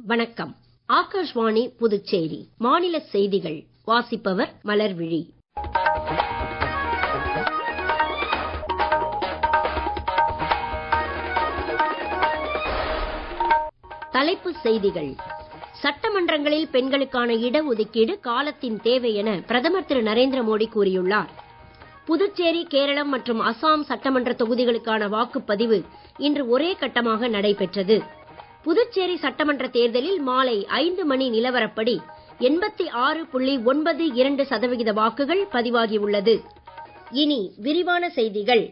வணக்கம் ஆகாஷ்வாணி புதுச்சேரி மாநில செய்திகள் வாசிப்பவர் மலர்விழி தலைப்புச் செய்திகள் சட்டமன்றங்களில் பெண்களுக்கான இடஒதுக்கீடு காலத்தின் தேவை என பிரதமர் திரு நரேந்திர மோடி கூறியுள்ளார் புதுச்சேரி கேரளம் மற்றும் அசாம் சட்டமன்ற தொகுதிகளுக்கான வாக்குப்பதிவு இன்று ஒரே கட்டமாக நடைபெற்றது புதுச்சேரி சட்டமன்ற தேர்தலில் மாலை ஐந்து மணி நிலவரப்படி எண்பத்தி ஆறு புள்ளி ஒன்பது இரண்டு சதவிகித வாக்குகள் பதிவாகியுள்ளது இனி விரிவான செய்திகள்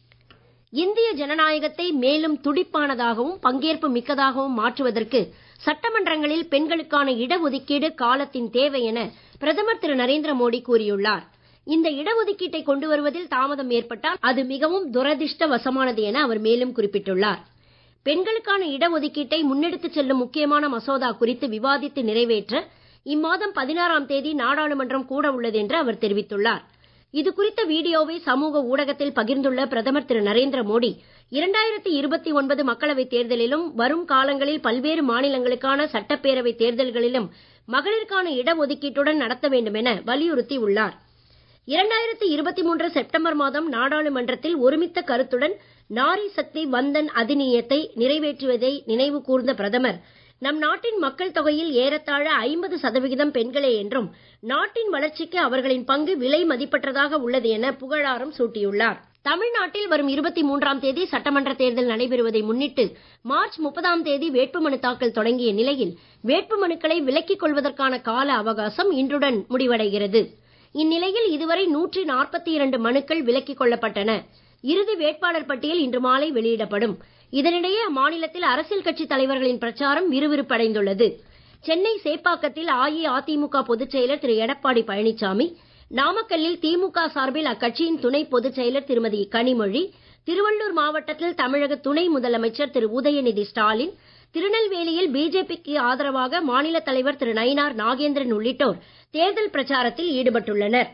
இந்திய ஜனநாயகத்தை மேலும் துடிப்பானதாகவும் பங்கேற்பு மிக்கதாகவும் மாற்றுவதற்கு சட்டமன்றங்களில் பெண்களுக்கான இடஒதுக்கீடு காலத்தின் தேவை என பிரதமர் திரு நரேந்திர மோடி கூறியுள்ளார் இந்த இடஒதுக்கீட்டை கொண்டு வருவதில் தாமதம் ஏற்பட்டால் அது மிகவும் துரதிர்ஷ்டவசமானது என அவர் மேலும் குறிப்பிட்டுள்ளார் பெண்களுக்கான இடஒதுக்கீட்டை முன்னெடுத்துச் செல்லும் முக்கியமான மசோதா குறித்து விவாதித்து நிறைவேற்ற இம்மாதம் பதினாறாம் தேதி நாடாளுமன்றம் கூட உள்ளது என்று அவர் தெரிவித்துள்ளார் இது குறித்த வீடியோவை சமூக ஊடகத்தில் பகிர்ந்துள்ள பிரதமர் திரு நரேந்திர மோடி இரண்டாயிரத்தி இருபத்தி ஒன்பது மக்களவைத் தேர்தலிலும் வரும் காலங்களில் பல்வேறு மாநிலங்களுக்கான சட்டப்பேரவை தேர்தல்களிலும் மகளிருக்கான இடஒதுக்கீட்டுடன் நடத்த வேண்டும் என வலியுறுத்தி உள்ளார் இரண்டாயிரத்தி இருபத்தி மூன்று செப்டம்பர் மாதம் நாடாளுமன்றத்தில் ஒருமித்த கருத்துடன் நாரி சக்தி வந்தன் அதிநியத்தை நிறைவேற்றுவதை நினைவு கூர்ந்த பிரதமர் நம் நாட்டின் மக்கள் தொகையில் ஏறத்தாழ ஐம்பது சதவிகிதம் பெண்களே என்றும் நாட்டின் வளர்ச்சிக்கு அவர்களின் பங்கு விலை மதிப்பற்றதாக உள்ளது என புகழாரம் சூட்டியுள்ளார் தமிழ்நாட்டில் வரும் இருபத்தி மூன்றாம் தேதி சட்டமன்ற தேர்தல் நடைபெறுவதை முன்னிட்டு மார்ச் முப்பதாம் தேதி வேட்புமனு தாக்கல் தொடங்கிய நிலையில் வேட்புமனுக்களை விலக்கிக் கொள்வதற்கான கால அவகாசம் இன்றுடன் முடிவடைகிறது இந்நிலையில் இதுவரை நூற்றி நாற்பத்தி இரண்டு மனுக்கள் விலக்கிக் கொள்ளப்பட்டன இறுதி வேட்பாளர் பட்டியல் இன்று மாலை வெளியிடப்படும் இதனிடையே அம்மாநிலத்தில் அரசியல் கட்சி தலைவர்களின் பிரச்சாரம் விறுவிறுப்படைந்துள்ளது சென்னை சேப்பாக்கத்தில் அஇஅதிமுக பொதுச் செயலர் திரு எடப்பாடி பழனிசாமி நாமக்கல்லில் திமுக சார்பில் அக்கட்சியின் துணை பொதுச் செயலர் திருமதி கனிமொழி திருவள்ளூர் மாவட்டத்தில் தமிழக துணை முதலமைச்சர் திரு உதயநிதி ஸ்டாலின் திருநெல்வேலியில் பிஜேபிக்கு ஆதரவாக மாநில தலைவர் திரு நயினார் நாகேந்திரன் உள்ளிட்டோர் தேர்தல் பிரச்சாரத்தில் ஈடுபட்டுள்ளனர்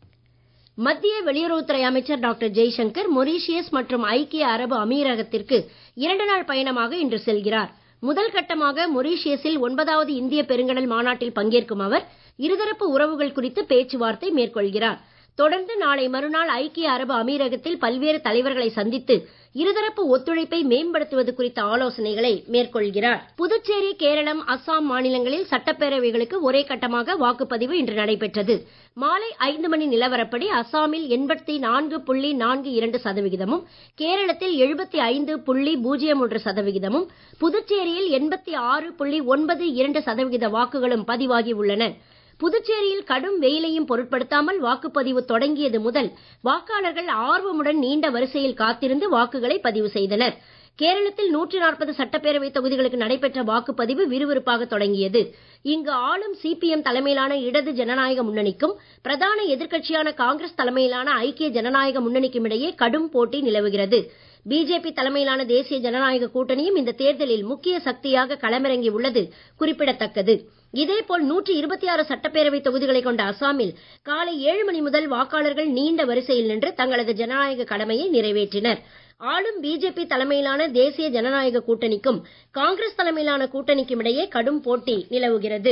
மத்திய வெளியுறவுத்துறை அமைச்சர் டாக்டர் ஜெய்சங்கர் மொரீஷியஸ் மற்றும் ஐக்கிய அரபு அமீரகத்திற்கு இரண்டு நாள் பயணமாக இன்று செல்கிறார் முதல் கட்டமாக மொரீஷியஸில் ஒன்பதாவது இந்திய பெருங்கடல் மாநாட்டில் பங்கேற்கும் அவர் இருதரப்பு உறவுகள் குறித்து பேச்சுவார்த்தை மேற்கொள்கிறார் தொடர்ந்து நாளை மறுநாள் ஐக்கிய அரபு அமீரகத்தில் பல்வேறு தலைவர்களை சந்தித்து இருதரப்பு ஒத்துழைப்பை மேம்படுத்துவது குறித்த ஆலோசனைகளை மேற்கொள்கிறார் புதுச்சேரி கேரளம் அஸ்ஸாம் மாநிலங்களில் சட்டப்பேரவைகளுக்கு ஒரே கட்டமாக வாக்குப்பதிவு இன்று நடைபெற்றது மாலை ஐந்து மணி நிலவரப்படி அஸ்ஸாமில் எண்பத்தி நான்கு புள்ளி நான்கு இரண்டு சதவிகிதமும் கேரளத்தில் எழுபத்தி ஐந்து புள்ளி பூஜ்ஜியம் ஒன்று சதவிகிதமும் புதுச்சேரியில் எண்பத்தி ஆறு புள்ளி ஒன்பது இரண்டு சதவிகித வாக்குகளும் பதிவாகி உள்ளன புதுச்சேரியில் கடும் வெயிலையும் பொருட்படுத்தாமல் வாக்குப்பதிவு தொடங்கியது முதல் வாக்காளர்கள் ஆர்வமுடன் நீண்ட வரிசையில் காத்திருந்து வாக்குகளை பதிவு செய்தனர் கேரளத்தில் நூற்றி நாற்பது சட்டப்பேரவை தொகுதிகளுக்கு நடைபெற்ற வாக்குப்பதிவு விறுவிறுப்பாக தொடங்கியது இங்கு ஆளும் சிபிஎம் தலைமையிலான இடது ஜனநாயக முன்னணிக்கும் பிரதான எதிர்க்கட்சியான காங்கிரஸ் தலைமையிலான ஐக்கிய ஜனநாயக முன்னணிக்கும் இடையே கடும் போட்டி நிலவுகிறது பிஜேபி தலைமையிலான தேசிய ஜனநாயக கூட்டணியும் இந்த தேர்தலில் முக்கிய சக்தியாக களமிறங்கி உள்ளது குறிப்பிடத்தக்கது இதேபோல் நூற்றி இருபத்தி ஆறு சட்டப்பேரவை தொகுதிகளை கொண்ட அசாமில் காலை ஏழு மணி முதல் வாக்காளர்கள் நீண்ட வரிசையில் நின்று தங்களது ஜனநாயக கடமையை நிறைவேற்றினர் ஆளும் பிஜேபி தலைமையிலான தேசிய ஜனநாயக கூட்டணிக்கும் காங்கிரஸ் தலைமையிலான கூட்டணிக்கும் இடையே கடும் போட்டி நிலவுகிறது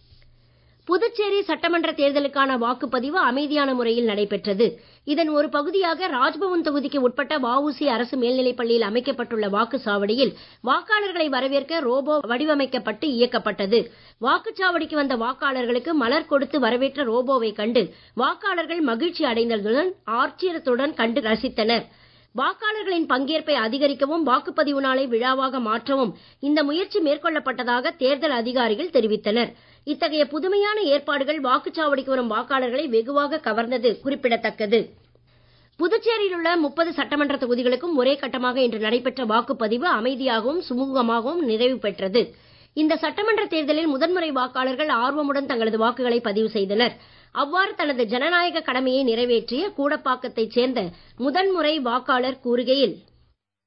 புதுச்சேரி சட்டமன்ற தேர்தலுக்கான வாக்குப்பதிவு அமைதியான முறையில் நடைபெற்றது இதன் ஒரு பகுதியாக ராஜ்பவன் தொகுதிக்கு உட்பட்ட வஉசி அரசு மேல்நிலைப் பள்ளியில் அமைக்கப்பட்டுள்ள வாக்குச்சாவடியில் வாக்காளர்களை வரவேற்க ரோபோ வடிவமைக்கப்பட்டு இயக்கப்பட்டது வாக்குச்சாவடிக்கு வந்த வாக்காளர்களுக்கு மலர் கொடுத்து வரவேற்ற ரோபோவை கண்டு வாக்காளர்கள் மகிழ்ச்சி அடைந்ததுடன் ஆச்சரியத்துடன் கண்டு ரசித்தனர் வாக்காளர்களின் பங்கேற்பை அதிகரிக்கவும் வாக்குப்பதிவு நாளை விழாவாக மாற்றவும் இந்த முயற்சி மேற்கொள்ளப்பட்டதாக தேர்தல் அதிகாரிகள் தெரிவித்தனர் இத்தகைய புதுமையான ஏற்பாடுகள் வாக்குச்சாவடிக்கு வரும் வாக்காளர்களை வெகுவாக கவர்ந்தது குறிப்பிடத்தக்கது புதுச்சேரியில் உள்ள முப்பது சட்டமன்ற தொகுதிகளுக்கும் ஒரே கட்டமாக இன்று நடைபெற்ற வாக்குப்பதிவு அமைதியாகவும் சுமூகமாகவும் நிறைவு பெற்றது இந்த சட்டமன்ற தேர்தலில் முதன்முறை வாக்காளர்கள் ஆர்வமுடன் தங்களது வாக்குகளை பதிவு செய்தனர் அவ்வாறு தனது ஜனநாயக கடமையை நிறைவேற்றிய கூடப்பாக்கத்தைச் சேர்ந்த முதன்முறை வாக்காளர் கூறுகையில்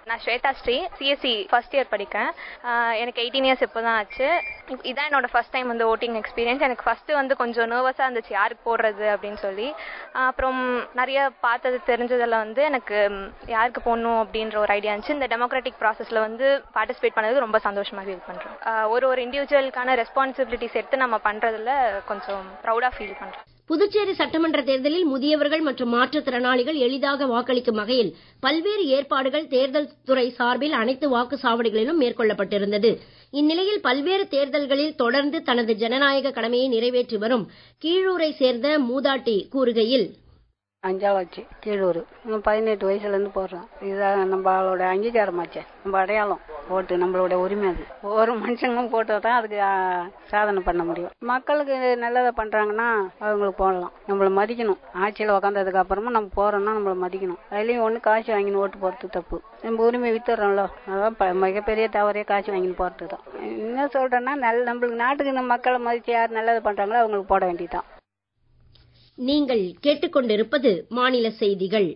நான் Shweta Sri CSC first year படிக்கேன் ஆஹ் எனக்கு எயிட்டீன் இயர்ஸ் இப்போ தான் ஆச்சு இப்- இதான் என்னோட ஃபர்ஸ்ட் டைம் வந்து ஓட்டிங் எக்ஸ்பீரியன்ஸ் எனக்கு ஃபர்ஸ்ட் வந்து கொஞ்சம் நர்வஸாக இருந்துச்சு யாருக்கு போடுறது அப்படின்னு சொல்லி ஆஹ் அப்புறம் நிறைய பார்த்தது தெரிஞ்சதில் வந்து எனக்கு ம், யாருக்கு போடணும் அப்படின்ற ஒரு ஐடியா இருந்துச்சு இந்த டெமோக்ராட்டிக் ப்ராசஸில் வந்து பார்ட்டிசிபேட் பண்ணது ரொம்ப சந்தோஷமாக ஃபீல் பண்ணுறேன் ஒரு ஒரு இண்டிவிஜுவலுக்கான ரெஸ்பான்சிபிலிட்டிஸ் எடுத்து நம்ம பண்ணுறதுல கொஞ்சம் ப்ரௌடாக ஃபீல் பண்ணுறேன் புதுச்சேரி சட்டமன்ற தேர்தலில் முதியவர்கள் மற்றும் மாற்றுத்திறனாளிகள் எளிதாக வாக்களிக்கும் வகையில் பல்வேறு ஏற்பாடுகள் தேர்தல் துறை சார்பில் அனைத்து வாக்குச்சாவடிகளிலும் மேற்கொள்ளப்பட்டிருந்தது இந்நிலையில் பல்வேறு தேர்தல்களில் தொடர்ந்து தனது ஜனநாயக கடமையை நிறைவேற்றி வரும் கீழூரை சேர்ந்த மூதாட்டி கூறுகையில் அஞ்சாவாச்சு கீழூர் இன்னும் பதினெட்டு வயசுல இருந்து போடுறோம் இதுதான் நம்மளோட அங்கீகாரமாச்சே நம்ம அடையாளம் ஓட்டு நம்மளோட உரிமை அது ஒவ்வொரு மனுஷங்களும் போட்டால் தான் அதுக்கு ஆ, சாதனை பண்ண முடியும் மக்களுக்கு நல்லதை பண்றாங்கன்னா அவங்களுக்கு போடலாம் நம்மள மதிக்கணும் ஆட்சியில் உக்காந்ததுக்கு அப்புறமா நம்ம போறோம்னா நம்மள மதிக்கணும் அதுலயும் ஒண்ணு காசு வாங்கின்னு ஓட்டு போறது தப்பு நம்ம உரிமை வித்துறோம்ல அதான் ப- மிகப்பெரிய தவறே காசு வாங்கின்னு போறது தான் என்ன சொல்றேன்னா நல்ல நம்மளுக்கு நாட்டுக்கு நம்ம மக்களை மதிச்சு யார் நல்லது பண்றாங்களோ அவங்களுக்கு போட வேண்டியதுதான் நீங்கள் கேட்டுக்கொண்டிருப்பது மாநில செய்திகள்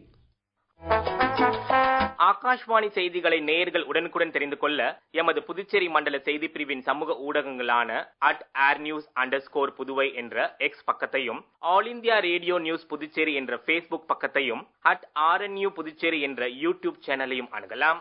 ஆகாஷ்வாணி செய்திகளை நேயர்கள் உடனுக்குடன் தெரிந்து கொள்ள எமது புதுச்சேரி மண்டல செய்தி பிரிவின் சமூக ஊடகங்களான at air news under Puduvai என்ற எக்ஸ் பக்கத்தையும் All India Radio News Puducherry என்ற ஃபேஸ்புக் பக்கத்தையும் அட் ஆர்என்யூ புதுச்சேரி என்ற யூடியூப் சேனலையும் அணுகலாம்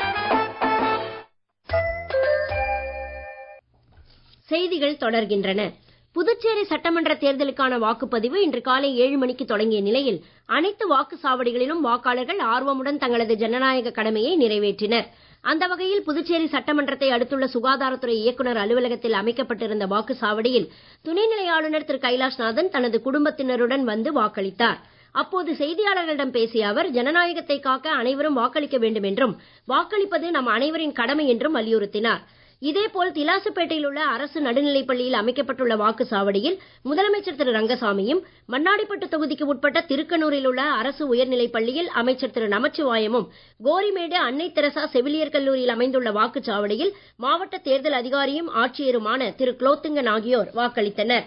செய்திகள் தொடர்கின்றன புதுச்சேரி சட்டமன்ற தேர்தலுக்கான வாக்குப்பதிவு இன்று காலை ஏழு மணிக்கு தொடங்கிய நிலையில் அனைத்து வாக்குச்சாவடிகளிலும் வாக்காளர்கள் ஆர்வமுடன் தங்களது ஜனநாயக கடமையை நிறைவேற்றினர் அந்த வகையில் புதுச்சேரி சட்டமன்றத்தை அடுத்துள்ள சுகாதாரத்துறை இயக்குநர் அலுவலகத்தில் அமைக்கப்பட்டிருந்த வாக்குச்சாவடியில் துணைநிலை ஆளுநர் திரு கைலாஷ்நாதன் தனது குடும்பத்தினருடன் வந்து வாக்களித்தார் அப்போது செய்தியாளர்களிடம் பேசிய அவர் ஜனநாயகத்தை காக்க அனைவரும் வாக்களிக்க வேண்டும் என்றும் வாக்களிப்பது நம் அனைவரின் கடமை என்றும் வலியுறுத்தினார் இதேபோல் திலாசுப்பேட்டையில் உள்ள அரசு நடுநிலைப் பள்ளியில் அமைக்கப்பட்டுள்ள வாக்குச்சாவடியில் முதலமைச்சர் திரு ரங்கசாமியும் மண்ணாடிப்பட்டு தொகுதிக்கு உட்பட்ட திருக்கனூரில் உள்ள அரசு உயர்நிலைப் பள்ளியில் அமைச்சர் திரு நமச்சிவாயமும் கோரிமேடு அன்னை தெரசா செவிலியர் கல்லூரியில் அமைந்துள்ள வாக்குச்சாவடியில் மாவட்ட தேர்தல் அதிகாரியும் ஆட்சியருமான திரு குலோத்துங்கன் ஆகியோர் வாக்களித்தனர்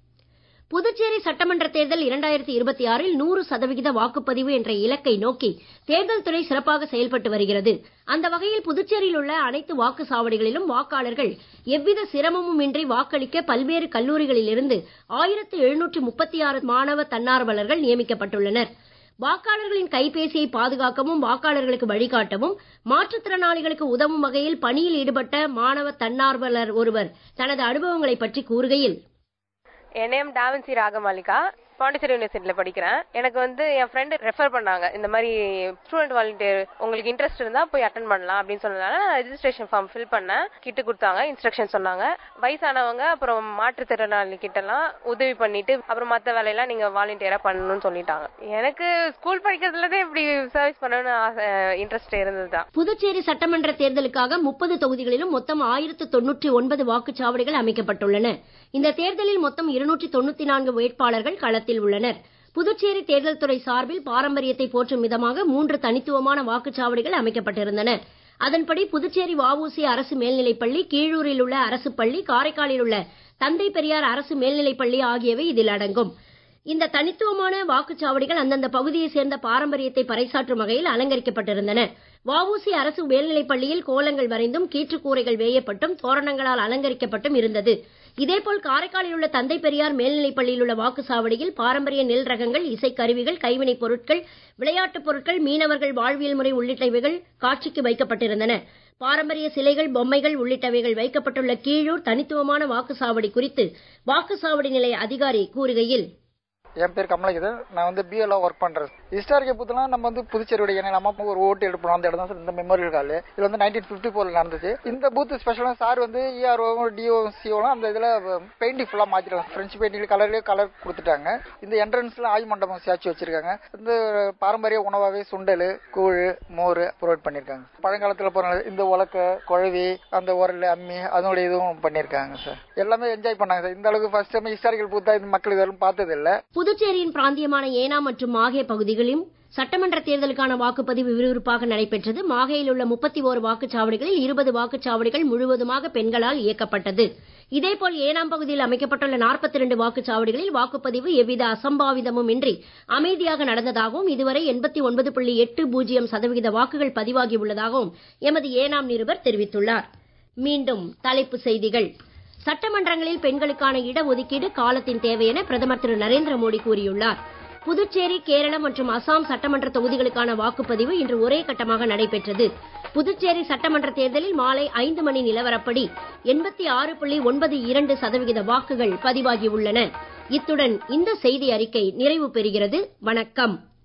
புதுச்சேரி சட்டமன்ற தேர்தல் இரண்டாயிரத்தி இருபத்தி ஆறில் நூறு சதவிகித வாக்குப்பதிவு என்ற இலக்கை நோக்கி தேர்தல் துறை சிறப்பாக செயல்பட்டு வருகிறது அந்த வகையில் புதுச்சேரியில் உள்ள அனைத்து வாக்குச்சாவடிகளிலும் வாக்காளர்கள் எவ்வித சிரமமும் இன்றி வாக்களிக்க பல்வேறு கல்லூரிகளில் இருந்து ஆயிரத்து எழுநூற்று முப்பத்தி ஆறு மாணவ தன்னார்வலர்கள் நியமிக்கப்பட்டுள்ளனர் வாக்காளர்களின் கைபேசியை பாதுகாக்கவும் வாக்காளர்களுக்கு வழிகாட்டவும் மாற்றுத்திறனாளிகளுக்கு உதவும் வகையில் பணியில் ஈடுபட்ட மாணவ தன்னார்வலர் ஒருவர் தனது அனுபவங்களை பற்றி கூறுகையில் என் நேம் டாவன்சி ராகமாலிகா பாண்டிச்சேரி யூனிவர்சிட்டியில படிக்கிறேன் எனக்கு வந்து என் ஃப்ரெண்டு ரெஃபர் பண்ணாங்க இந்த மாதிரி ஸ்டூடெண்ட் வாலண்டியர் உங்களுக்கு இன்ட்ரெஸ்ட் இருந்தா போய் அட்டன் பண்ணலாம் அப்படின்னு சொன்னதால நான் ரெஜிஸ்ட்ரேஷன் ஃபார்ம் ஃபில் பண்ணேன் கிட்டு கொடுத்தாங்க இன்ஸ்ட்ரக்ஷன் சொன்னாங்க வயசானவங்க அப்புறம் மாற்றுத்திறனாளி கிட்டலாம் உதவி பண்ணிட்டு அப்புறம் மத்த வேலையெல்லாம் நீங்க வாலண்டியரா பண்ணணும்னு சொல்லிட்டாங்க எனக்கு ஸ்கூல் படிக்கிறதுல தான் இப்படி சர்வீஸ் பண்ணணும்னு இன்ட்ரெஸ்ட் இருந்தது தான் புதுச்சேரி சட்டமன்ற தேர்தலுக்காக முப்பது தொகுதிகளிலும் மொத்தம் ஆயிரத்து தொன்னூற்றி ஒன்பது வாக்குச்சாவடிகள் அமைக்கப்பட்டுள்ளன இந்த தேர்தலில் மொத்தம் இருநூற்றி தொண்ணூத்தி நான்கு வேட்பாளர்கள் களத்தில் உள்ளனர் புதுச்சேரி தேர்தல் துறை சார்பில் பாரம்பரியத்தை போற்றும் விதமாக மூன்று தனித்துவமான வாக்குச்சாவடிகள் அமைக்கப்பட்டிருந்தன அதன்படி புதுச்சேரி வஉசி அரசு மேல்நிலைப் பள்ளி கீழூரில் உள்ள அரசு பள்ளி காரைக்காலில் உள்ள தந்தை பெரியார் அரசு மேல்நிலைப் பள்ளி ஆகியவை இதில் அடங்கும் இந்த தனித்துவமான வாக்குச்சாவடிகள் அந்தந்த பகுதியை சேர்ந்த பாரம்பரியத்தை பறைசாற்றும் வகையில் அலங்கரிக்கப்பட்டிருந்தன வஉசி அரசு மேல்நிலைப் பள்ளியில் கோலங்கள் வரைந்தும் கீற்றுக்கூரைகள் வேயப்பட்டும் தோரணங்களால் அலங்கரிக்கப்பட்டும் இருந்தது இதேபோல் காரைக்காலில் உள்ள தந்தை பெரியார் மேல்நிலைப் பள்ளியில் உள்ள வாக்குச்சாவடியில் பாரம்பரிய நெல் ரகங்கள் இசைக்கருவிகள் கைவினைப் பொருட்கள் விளையாட்டுப் பொருட்கள் மீனவர்கள் வாழ்வியல் முறை உள்ளிட்டவைகள் காட்சிக்கு வைக்கப்பட்டிருந்தன பாரம்பரிய சிலைகள் பொம்மைகள் உள்ளிட்டவைகள் வைக்கப்பட்டுள்ள கீழூர் தனித்துவமான வாக்குச்சாவடி குறித்து வாக்குச்சாவடி நிலைய அதிகாரி கூறுகையில் என் பேர் கமலகிதர் நான் வந்து பிஎல்ஓ ஒர்க் பண்றேன் ஹிஸ்டாரிக்கை பூத்துலாம் நம்ம வந்து புதுச்சேரியோட எண்ணெய் நம்ம ஒரு ஓட்டு எடுப்போம் அந்த இடம் தான் சார் இந்த மெமோரியல் ஹால் இது வந்து நைன்டீன் பிப்டி ஃபோர்ல நடந்துச்சு இந்த பூத் ஸ்பெஷலாக சார் வந்து இஆர்ஓ டிஓ சிஓலாம் அந்த இதில் பெயிண்டிங் ஃபுல்லாக மாற்றிட்டாங்க ஃப்ரெஞ்சு பெயிண்டிங் கலர்லேயே கலர் கொடுத்துட்டாங்க இந்த என்ட்ரன்ஸ்ல ஆய் மண்டபம் சாட்சி வச்சிருக்காங்க இந்த பாரம்பரிய உணவாகவே சுண்டல் கூழ் மோர் ப்ரொவைட் பண்ணியிருக்காங்க பழங்காலத்தில் போகிற இந்த உலக்க குழவி அந்த உரல் அம்மி அதனுடைய இதுவும் பண்ணியிருக்காங்க சார் எல்லாமே என்ஜாய் பண்ணாங்க சார் இந்த அளவுக்கு ஃபர்ஸ்ட் டைம் ஹிஸ்டாரிக்கல் பூத்தா இந்த மக்கள் இதெல்லாம் பார்த்தது இல்லை புதுச்சேரியின் பிராந்தியமான ஏனாம் மற்றும் மாஹே பகுதிகளிலும் சட்டமன்ற தேர்தலுக்கான வாக்குப்பதிவு விறுவிறுப்பாக நடைபெற்றது மாஹேயில் உள்ள முப்பத்தி ஓரு வாக்குச்சாவடிகளில் இருபது வாக்குச்சாவடிகள் முழுவதுமாக பெண்களால் இயக்கப்பட்டது இதேபோல் ஏனாம் பகுதியில் அமைக்கப்பட்டுள்ள நாற்பத்தி இரண்டு வாக்குச்சாவடிகளில் வாக்குப்பதிவு எவ்வித அசம்பாவிதமும் இன்றி அமைதியாக நடந்ததாகவும் இதுவரை எண்பத்தி ஒன்பது புள்ளி எட்டு பூஜ்ஜியம் சதவிகித வாக்குகள் பதிவாகி உள்ளதாகவும் எமது ஏனாம் நிருபர் தெரிவித்துள்ளார் மீண்டும் தலைப்புச் செய்திகள் சட்டமன்றங்களில் பெண்களுக்கான இடஒதுக்கீடு காலத்தின் தேவை என பிரதமர் திரு நரேந்திர மோடி கூறியுள்ளார் புதுச்சேரி கேரளம் மற்றும் அசாம் சட்டமன்ற தொகுதிகளுக்கான வாக்குப்பதிவு இன்று ஒரே கட்டமாக நடைபெற்றது புதுச்சேரி சட்டமன்ற தேர்தலில் மாலை ஐந்து மணி நிலவரப்படி எண்பத்தி ஆறு புள்ளி ஒன்பது இரண்டு சதவிகித வாக்குகள் பதிவாகியுள்ளன இத்துடன் இந்த செய்தி அறிக்கை நிறைவு பெறுகிறது வணக்கம்